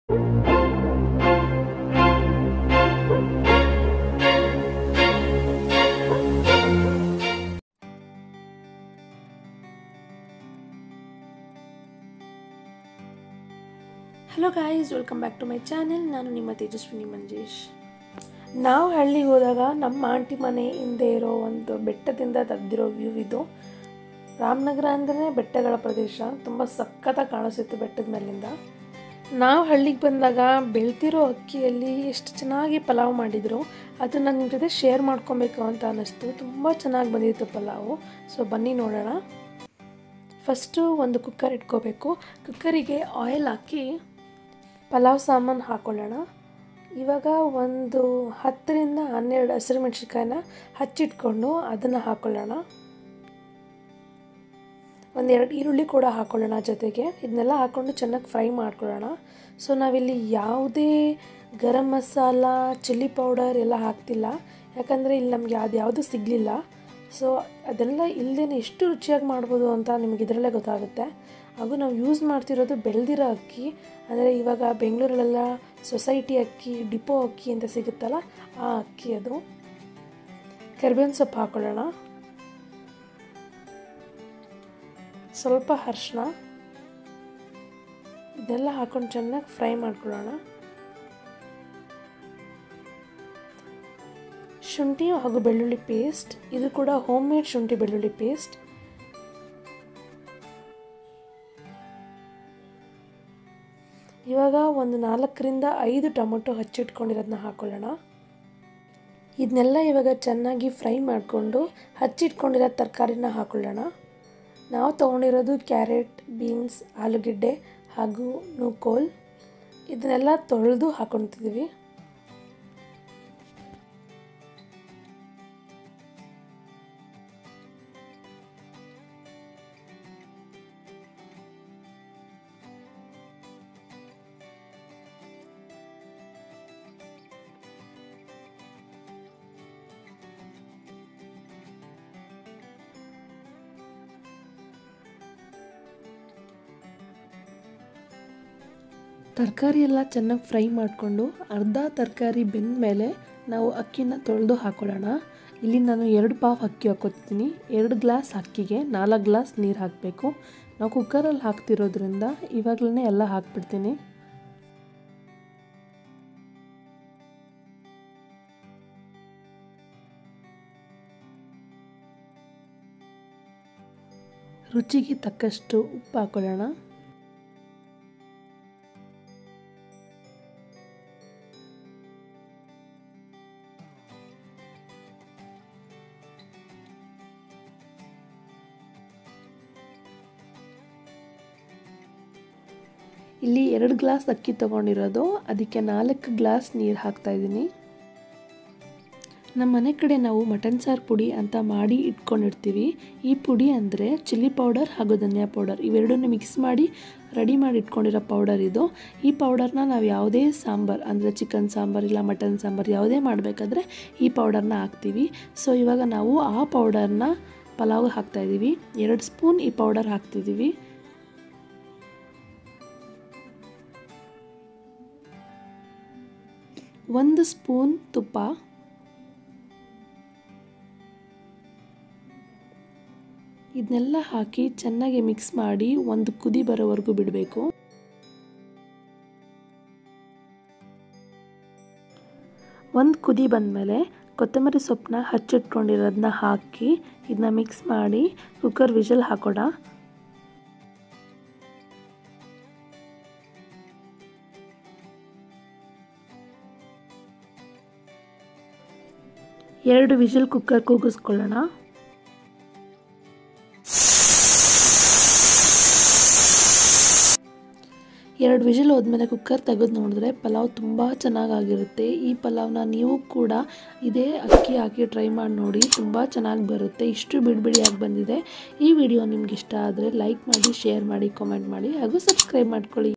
hello guys welcome back to my channel ನಾನು ನಿಮ್ಮ ತೇಜಸ್ವಿನಿ ಮಂಜೇಶ್ ನಾವು ಹಳ್ಳಿಗೆ ಹೋದಾಗ ನಮ್ಮ ಆಂಟಿ ಮನೆ ಹಿಂದೆ ಇರೋ ಒಂದು ಬೆಟ್ಟದಿಂದ ತೆಗ್ದಿರೋ ವ್ಯೂ ಇದು ರಾಮನಗರ ಅಂದ್ರೆ ಬೆಟ್ಟಗಳ ಪ್ರದೇಶ ತುಂಬ ಸಖತ್ತಾಗಿ ಕಾಣಿಸುತ್ತೆ ಬೆಟ್ಟದ ಮೇಲಿಂದ ನಾವು ಹಳ್ಳಿಗೆ ಬಂದಾಗ ಬೆಳ್ತಿರೋ ಅಕ್ಕಿಯಲ್ಲಿ ಎಷ್ಟು ಚೆನ್ನಾಗಿ ಪಲಾವ್ ಮಾಡಿದರು ಅದು ನನ್ನ ಜೊತೆ ಶೇರ್ ಮಾಡ್ಕೊಬೇಕು ಅಂತ ಅನ್ನಿಸ್ತು ತುಂಬ ಚೆನ್ನಾಗಿ ಬಂದಿತ್ತು ಪಲಾವು ಸೊ ಬನ್ನಿ ನೋಡೋಣ ಫಸ್ಟು ಒಂದು ಕುಕ್ಕರ್ ಇಟ್ಕೋಬೇಕು ಕುಕ್ಕರಿಗೆ ಆಯಿಲ್ ಹಾಕಿ ಪಲಾವ್ ಸಾಮಾನು ಹಾಕ್ಕೊಳ್ಳೋಣ ಇವಾಗ ಒಂದು ಹತ್ತರಿಂದ ಹನ್ನೆರಡು ಹಸಿರು ಮೆಣಸಿನ್ಕಾಯಿನ ಹಚ್ಚಿಟ್ಕೊಂಡು ಅದನ್ನು ಹಾಕ್ಕೊಳ್ಳೋಣ ಒಂದೆರಡು ಈರುಳ್ಳಿ ಕೂಡ ಹಾಕ್ಕೊಳ್ಳೋಣ ಜೊತೆಗೆ ಇದನ್ನೆಲ್ಲ ಹಾಕ್ಕೊಂಡು ಚೆನ್ನಾಗಿ ಫ್ರೈ ಮಾಡ್ಕೊಳ್ಳೋಣ ಸೊ ನಾವಿಲ್ಲಿ ಯಾವುದೇ ಗರಂ ಮಸಾಲ ಚಿಲ್ಲಿ ಪೌಡರ್ ಎಲ್ಲ ಹಾಕ್ತಿಲ್ಲ ಯಾಕಂದರೆ ಇಲ್ಲಿ ನಮಗೆ ಅದು ಯಾವುದೂ ಸಿಗಲಿಲ್ಲ ಸೊ ಅದೆಲ್ಲ ಇಲ್ಲದೇ ಎಷ್ಟು ರುಚಿಯಾಗಿ ಮಾಡ್ಬೋದು ಅಂತ ನಿಮಗೆ ಇದರಲ್ಲೇ ಗೊತ್ತಾಗುತ್ತೆ ಹಾಗೂ ನಾವು ಯೂಸ್ ಮಾಡ್ತಿರೋದು ಬೆಳೆದಿರೋ ಅಕ್ಕಿ ಅಂದರೆ ಇವಾಗ ಬೆಂಗಳೂರಲ್ಲೆಲ್ಲ ಸೊಸೈಟಿ ಅಕ್ಕಿ ಡಿಪೋ ಅಕ್ಕಿ ಅಂತ ಸಿಗುತ್ತಲ್ಲ ಆ ಅಕ್ಕಿ ಅದು ಕರಿಬೇವಿನ ಸೊಪ್ಪು ಹಾಕ್ಕೊಳ್ಳೋಣ ಸ್ವಲ್ಪ ಅರ್ಶಿನ ಇದೆಲ್ಲ ಹಾಕೊಂಡು ಚೆನ್ನಾಗಿ ಫ್ರೈ ಮಾಡ್ಕೊಳ್ಳೋಣ ಶುಂಠಿ ಹಾಗೂ ಬೆಳ್ಳುಳ್ಳಿ ಪೇಸ್ಟ್ ಇದು ಕೂಡ ಹೋಮ್ ಮೇಡ್ ಶುಂಠಿ ಬೆಳ್ಳುಳ್ಳಿ ಪೇಸ್ಟ್ ಇವಾಗ ಒಂದು ನಾಲ್ಕರಿಂದ ಐದು ಟೊಮೊಟೊ ಹಚ್ಚಿಟ್ಕೊಂಡಿರೋದನ್ನ ಹಾಕ್ಕೊಳ್ಳೋಣ ಇದನ್ನೆಲ್ಲ ಇವಾಗ ಚೆನ್ನಾಗಿ ಫ್ರೈ ಮಾಡಿಕೊಂಡು ಹಚ್ಚಿಟ್ಕೊಂಡಿರೋ ತರಕಾರಿನ ಹಾಕ್ಕೊಳ್ಳೋಣ ನಾವು ತೊಗೊಂಡಿರೋದು ಕ್ಯಾರೆಟ್ ಬೀನ್ಸ್ ಆಲೂಗೆಡ್ಡೆ ಹಾಗೂ ನೂಕೋಲ್ ಇದನ್ನೆಲ್ಲ ತೊಳೆದು ಹಾಕೊತಿದ್ದೀವಿ ತರಕಾರಿ ಎಲ್ಲ ಚೆನ್ನಾಗಿ ಫ್ರೈ ಮಾಡಿಕೊಂಡು ಅರ್ಧ ತರಕಾರಿ ಬೆಂದ ಮೇಲೆ ನಾವು ಅಕ್ಕಿನ ತೊಳೆದು ಹಾಕ್ಕೊಳ್ಳೋಣ ಇಲ್ಲಿ ನಾನು ಎರಡು ಪಾವ್ ಅಕ್ಕಿ ಹಾಕೋತೀನಿ ಎರಡು ಗ್ಲಾಸ್ ಅಕ್ಕಿಗೆ ನಾಲ್ಕು ಗ್ಲಾಸ್ ನೀರು ಹಾಕಬೇಕು ನಾವು ಕುಕ್ಕರಲ್ಲಿ ಹಾಕ್ತಿರೋದ್ರಿಂದ ಇವಾಗಲೇ ಎಲ್ಲ ಹಾಕ್ಬಿಡ್ತೀನಿ ರುಚಿಗೆ ತಕ್ಕಷ್ಟು ಉಪ್ಪು ಹಾಕೊಳ್ಳೋಣ ಇಲ್ಲಿ ಎರಡು ಗ್ಲಾಸ್ ಅಕ್ಕಿ ತೊಗೊಂಡಿರೋದು ಅದಕ್ಕೆ ನಾಲ್ಕು ಗ್ಲಾಸ್ ನೀರು ಹಾಕ್ತಾಯಿದ್ದೀನಿ ನಮ್ಮ ಮನೆ ಕಡೆ ನಾವು ಮಟನ್ ಸಾರು ಪುಡಿ ಅಂತ ಮಾಡಿ ಇಟ್ಕೊಂಡಿರ್ತೀವಿ ಈ ಪುಡಿ ಅಂದರೆ ಚಿಲ್ಲಿ ಪೌಡರ್ ಹಾಗೂ ಧನಿಯಾ ಪೌಡರ್ ಇವೆರಡನ್ನು ಮಿಕ್ಸ್ ಮಾಡಿ ರೆಡಿ ಮಾಡಿ ಇಟ್ಕೊಂಡಿರೋ ಪೌಡರ್ ಇದು ಈ ಪೌಡರ್ನ ನಾವು ಯಾವುದೇ ಸಾಂಬಾರು ಅಂದರೆ ಚಿಕನ್ ಸಾಂಬಾರು ಇಲ್ಲ ಮಟನ್ ಸಾಂಬಾರು ಯಾವುದೇ ಮಾಡಬೇಕಾದ್ರೆ ಈ ಪೌಡರ್ನ ಹಾಕ್ತೀವಿ ಸೊ ಇವಾಗ ನಾವು ಆ ಪೌಡರ್ನ ಪಲಾವ್ಗೆ ಹಾಕ್ತಾಯಿದ್ದೀವಿ ಎರಡು ಸ್ಪೂನ್ ಈ ಪೌಡರ್ ಹಾಕ್ತಿದ್ದೀವಿ ಒಂದು ಸ್ಪೂನ್ ತುಪ್ಪ ಇದನ್ನೆಲ್ಲ ಹಾಕಿ ಚೆನ್ನಾಗಿ ಮಿಕ್ಸ್ ಮಾಡಿ ಒಂದು ಕುದಿ ಬರೋವರೆಗೂ ಬಿಡಬೇಕು ಒಂದು ಕುದಿ ಬಂದಮೇಲೆ ಕೊತ್ತಂಬರಿ ಸೊಪ್ಪನ್ನ ಹಚ್ಚಿಟ್ಕೊಂಡಿರೋದನ್ನ ಹಾಕಿ ಇದನ್ನ ಮಿಕ್ಸ್ ಮಾಡಿ ಕುಕ್ಕರ್ ವಿಷಲ್ ಹಾಕೋಣ ಎರಡು ವಿಷಲ್ ಕುಕ್ಕರ್ ಕೂಗಿಸ್ಕೊಳ್ಳೋಣ ಎರಡು ವಿಷಲ್ ಹೋದ್ಮೇಲೆ ಕುಕ್ಕರ್ ತೆಗೆದು ನೋಡಿದ್ರೆ ಪಲಾವ್ ತುಂಬ ಚೆನ್ನಾಗಾಗಿರುತ್ತೆ ಈ ಪಲಾವ್ನ ನೀವು ಕೂಡ ಇದೇ ಅಕ್ಕಿ ಹಾಕಿ ಟ್ರೈ ಮಾಡಿ ನೋಡಿ ತುಂಬ ಚೆನ್ನಾಗಿ ಬರುತ್ತೆ ಇಷ್ಟು ಬಿಡಿಬಿಡಿಯಾಗಿ ಬಂದಿದೆ ಈ ವಿಡಿಯೋ ನಿಮ್ಗೆ ಇಷ್ಟ ಆದರೆ ಲೈಕ್ ಮಾಡಿ ಶೇರ್ ಮಾಡಿ ಕಾಮೆಂಟ್ ಮಾಡಿ ಹಾಗೂ ಸಬ್ಸ್ಕ್ರೈಬ್ ಮಾಡ್ಕೊಳ್ಳಿ